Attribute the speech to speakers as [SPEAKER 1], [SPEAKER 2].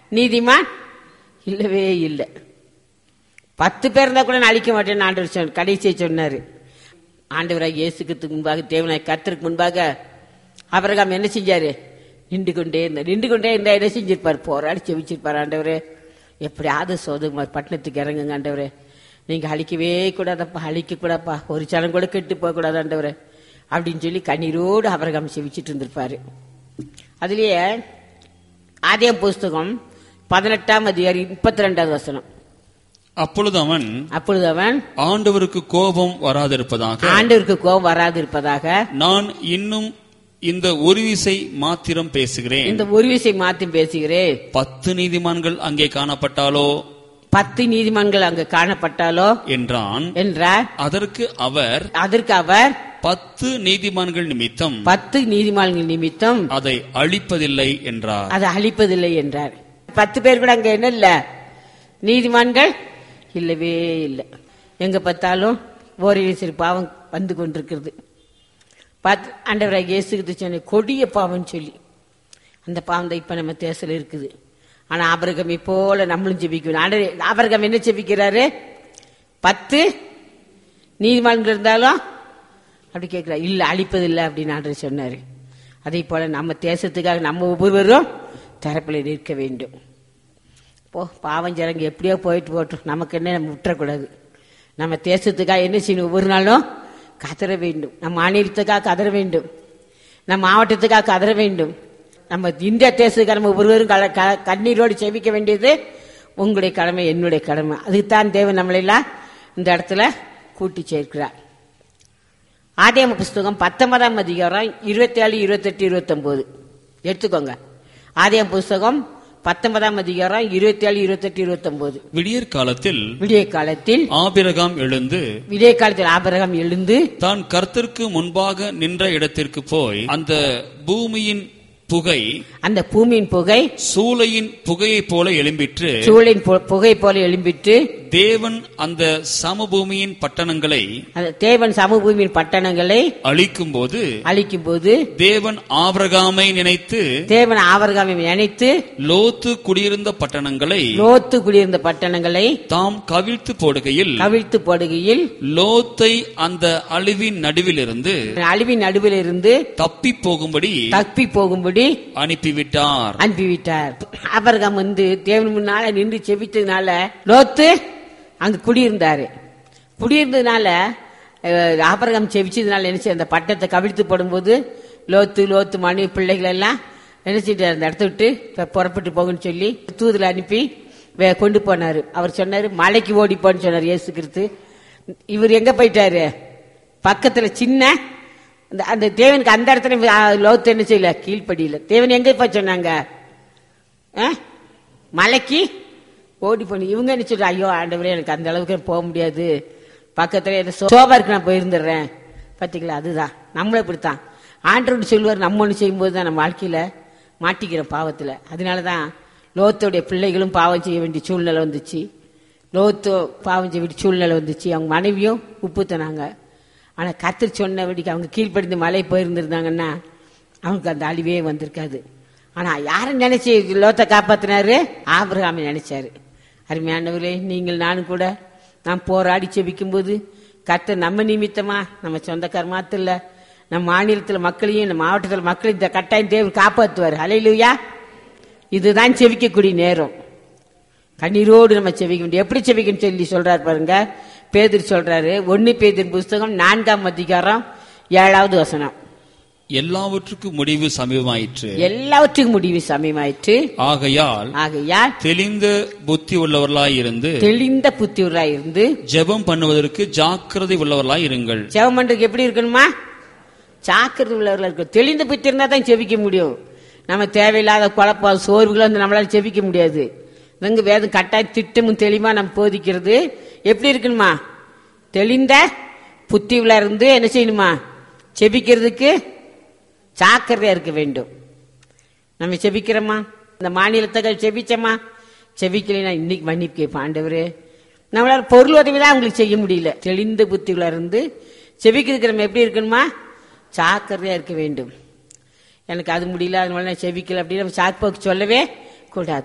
[SPEAKER 1] நீதிமான் இல்லவே இல்லை பத்து பேர் இருந்தா கூட நான் அழிக்க மாட்டேன்னு ஆண்டவர் சொன்ன கடைசியை சொன்னாரு ஆண்டவராக இயேசுக்கு முன்பாக தேவனாய் கர்த்தருக்கு முன்பாக அவரகாம் என்ன செஞ்சாரு நின்று கொண்டே இருந்தார் நின்று கொண்டே இருந்தா என்ன செஞ்சிருப்பார் போராடி செவிச்சிருப்பார் ஆண்டவரே எப்படியாவது சோதகுமார் பட்டணத்துக்கு இறங்குங்க ஆண்டவரே நீங்க அழிக்கவே கூடாதப்பா அழிக்க கூடாப்பா ஒரு சனம் கூட கெட்டு போக கூடாது ஆண்டவரே அப்படின்னு சொல்லி கண்ணீரோடு அவரகாம் செவிச்சிட்டு இருந்திருப்பாரு அதுலயே ஆதியம் புஸ்தகம் பதினெட்டாம் அதிகாரி முப்பத்தி ரெண்டாவது வசனம்
[SPEAKER 2] அப்பொழுது அவன்
[SPEAKER 1] அப்பொழுது அவன்
[SPEAKER 2] ஆண்டவருக்கு கோபம் வராதிருப்பதாக
[SPEAKER 1] ஆண்டவருக்கு கோபம் வராது இருப்பதாக
[SPEAKER 2] நான் இன்னும் இந்த ஒரு விசை மாத்திரம் பேசுகிறேன்
[SPEAKER 1] இந்த ஒரு விஷயம் மாத்தி பேசுகிறேன்
[SPEAKER 2] பத்து நீதிமான்கள் அங்கே காணப்பட்டாலோ
[SPEAKER 1] பத்து நீதிமன்றங்கள் அங்கு காணப்பட்டாலோ
[SPEAKER 2] என்றான்
[SPEAKER 1] என்றார்
[SPEAKER 2] அதற்கு அவர்
[SPEAKER 1] அதற்கு அவர்
[SPEAKER 2] பத்து நீதிமான்கள் நிமித்தம்
[SPEAKER 1] பத்து நீதிமன்றங்கள் நிமித்தம்
[SPEAKER 2] அதை அழிப்பதில்லை என்றார்
[SPEAKER 1] அதை அழிப்பதில்லை என்றார் பத்து பேர் கூட அங்க என்ன இல்ல நீதிமான்கள் இல்லவே இல்லை எங்க பார்த்தாலும் ஓரிரு சிறு பாவம் வந்து கொண்டிருக்கிறது பார்த்து ஆண்டவராக இயேசுக்கு சொன்ன கொடிய பாவம்னு சொல்லி அந்த பாவம் தான் இப்ப நம்ம தேசல இருக்குது ஆனா ஆபரகம் போல நம்மளும் ஜெபிக்கணும் ஆண்டவர் ஆபரகம் என்ன ஜெபிக்கிறாரு பத்து நீதிமன்றம் இருந்தாலும் அப்படி கேட்கிறார் இல்ல அழிப்பதில்லை அப்படின்னு ஆண்டவர் சொன்னாரு அதே போல நம்ம தேசத்துக்காக நம்ம ஒவ்வொருவரும் தரப்பில் நிற்க வேண்டும் போ பாவம் ஜனங்க எப்படியோ போயிட்டு போட்டோம் நமக்கு என்ன நம்ம விட்டுறக்கூடாது நம்ம தேசத்துக்காக என்ன செய்யணும் ஒவ்வொரு நாளும் கதற வேண்டும் நம்ம மாநிலத்துக்காக கதற வேண்டும் நம்ம மாவட்டத்துக்காக கதற வேண்டும் நம்ம இந்திய தேசத்துக்காக நம்ம ஒவ்வொருவரும் கல- க- கண்ணீரோடு செவிக்க வேண்டியது உங்களுடைய கடமை என்னுடைய கடமை அதுதான் தேவன் நம்மளெல்லாம் இந்த இடத்துல கூட்டி சேர்க்கிறார் ஆதியாம புஸ்தகம் பத்தொன்பதாம் அதிகாரம் இருபத்தி ஏழு இருபத்தெட்டு இருபத்தொன்பது எடுத்துக்கோங்க ஆதியாம புஸ்தகம் பத்தொன்பதாம் அதிகாரம் இருபத்தி ஏழு இருபத்தெட்டு இருபத்தொன்பது
[SPEAKER 2] விடியற் காலத்தில்
[SPEAKER 1] விடிய காலத்தில்
[SPEAKER 2] ஆபிரகாம் எழுந்து
[SPEAKER 1] விடிய காலத்தில் ஆபரகம் எழுந்து
[SPEAKER 2] தான் கர்த்தருக்கு முன்பாக நின்ற இடத்திற்கு போய் அந்த பூமியின் புகை
[SPEAKER 1] அந்த பூமியின் புகை
[SPEAKER 2] சூளையின் புகையைப் போல எழும்பிற்று
[SPEAKER 1] சூழின் பு- புகை போல எழும்பிட்டு
[SPEAKER 2] தேவன் அந்த சமபூமியின் பட்டணங்களை
[SPEAKER 1] அந்த தேவன் சமபூமியின் பட்டணங்களை
[SPEAKER 2] அழிக்கும் போது
[SPEAKER 1] அழிக்கும் போது
[SPEAKER 2] தேவன் ஆபிரகாமை நினைத்து
[SPEAKER 1] தேவன் ஆபரகாமை நினைத்து
[SPEAKER 2] லோத்து குடியிருந்த பட்டணங்களை
[SPEAKER 1] லோத்து குடியிருந்த பட்டணங்களை
[SPEAKER 2] தாம் கவிழ்த்து போடுகையில்
[SPEAKER 1] கவிழ்த்து போடுகையில்
[SPEAKER 2] லோத்தை அந்த அழிவின் நடுவிலிருந்து
[SPEAKER 1] அழிவின் நடுவில் இருந்து
[SPEAKER 2] தப்பி போகும்படி
[SPEAKER 1] தப்பி போகும்படி
[SPEAKER 2] அனுப்பிவிட்டார்
[SPEAKER 1] அனுப்பிவிட்டார் ஆபரகம் வந்து தேவன் முன்னால நின்று செபித்ததுனால லோத்து அங்க குடியிருந்தாரு குடியிருந்ததுனால அஹ், ஆபரகம் செபிச்சதுனால என்ன செய்ய அந்த பட்டத்தை கவிழ்த்து போடும்போது லோத்து லோத்து மனைவி பிள்ளைகள் எல்லாம் என்ன செய்தார் அந்த இடத்த விட்டு இப்ப புறப்பட்டு போகுன்னு சொல்லி தூதுல அனுப்பி வே- கொண்டு போனாரு அவர் சொன்னாரு மலைக்கு ஓடி போன்னு சொன்னார் இயேசு கிறிஸ்து இவர் எங்க போயிட்டாரு பக்கத்துல சின்ன அந்த அந்த தேவனுக்கு அந்த இடத்துல ஆ, லோத்து என்ன செய்யல கீழ்ப்படியில தேவன் எங்க இப்ப சொன்னாங்க ஆ? மலைக்கு ஓடி போன இவங்க என்ன சொல்ற ஐயோ ஆண்டவரே எனக்கு அந்த அளவுக்கு போக முடியாது பக்கத்துல ஏதோ சோபா இருக்கு நான் போயிருந்துடுறேன் பாத்தீங்களா அதுதான் நம்மளும் இப்படித்தான் ஆண்டவர் சொல்லுவார் நம்ம ஒன்று செய்யும்போது தான் நம்ம வாழ்க்கையில மாட்டிக்கிறோம் பாவத்துல அதனாலதான் லோத்தோடைய பிள்ளைகளும் பாவம் செய்ய வேண்டிய சூழ்நிலை வந்துச்சு லோத்து பாவம் செய்ய வேண்டிய சூழ்நிலை வந்துச்சு அவங்க மனைவியும் உப்பு தனாங்க ஆனா கத்தர் சொன்னபடிக்கு அவங்க கீழ்ப்படிந்து மலை போயிருந்திருந்தாங்கன்னா அவங்களுக்கு அந்த அழிவே வந்திருக்காது ஆனா யாரை நினைச்சு லோத்தை காப்பாத்தினாரு ஆபிரகாமை நினைச்சாரு அருமையானவர்களே நீங்கள் நானும் கூட நாம் போராடி செபிக்கும் போது கர்த்தர் நம்ம நிமித்தமா நம்ம சொந்தக்கார மாத்திரம் இல்ல நம்ம மாநிலத்துல மக்களையும் நம்ம மாவட்டத்துல மக்களையும் இந்த கட்டாயம் தேவன் காப்பாத்துவார் அலையிலுயா இதுதான் செவிக்கக்கூடிய நேரம் கண்ணீரோடு நம்ம செவிக்க முடியும் எப்படி செவிக்கணும் சொல்லி சொல்றாரு பாருங்க பேதர் சொல்றாரு ஒன்னு பேதின் புஸ்தகம் நான்காம் அதிகாரம் ஏழாவது வசனம்
[SPEAKER 2] எல்லாவற்றுக்கும் முடிவு சமீபமாயிற்று
[SPEAKER 1] எல்லாவற்றுக்கும் முடிவு சமயமாயிற்று
[SPEAKER 2] ஆகையால்
[SPEAKER 1] ஆகையால்
[SPEAKER 2] தெளிந்த புத்தி உள்ளவர்களாய் இருந்து
[SPEAKER 1] தெளிந்த புத்தியூராய் இருந்து
[SPEAKER 2] ஜெபம் பண்ணுவதற்கு ஜாக்கிரதை உள்ளவர்களாய் இருங்கள்
[SPEAKER 1] ஜெபம் பண்றதுக்கு எப்படி இருக்கணுமா ஜாக்கிரதை உள்ளவர்களா இருக்கும் தெளிந்த புத்தி இருந்தா தான் செபிக்க முடியும் நம்ம தேவையில்லாத குழப்பம் சோர்வுகளை வந்து நம்மளால செபிக்க முடியாது இவங்க வேதம் கட்டாய திட்டமும் தெளிவா நம்ம போதிக்கிறது எப்படி இருக்கணுமா தெளிந்த புத்தி உள்ள இருந்து என்ன செய்யணுமா செபிக்கிறதுக்கு ஜாக்கிரதையா இருக்க வேண்டும் நம்ம செபிக்கிறோமா இந்த மாநிலத்துகள் செபிச்சோமா செபிக்கலைன்னா இன்னைக்கு மன்னிப்பு கேட்போம் ஆண்டவரே நம்மளால பொருள் உதவி தான் அவங்களுக்கு செய்ய முடியல தெளிந்த புத்திகளா இருந்து செபிக்கிறதுக்கு நம்ம எப்படி இருக்கணுமா ஜாக்கிரதையா இருக்க வேண்டும் எனக்கு அது முடியல அதனால நான் செபிக்கல அப்படின்னு நம்ம சாக்கு போக்கு சொல்லவே கூடாது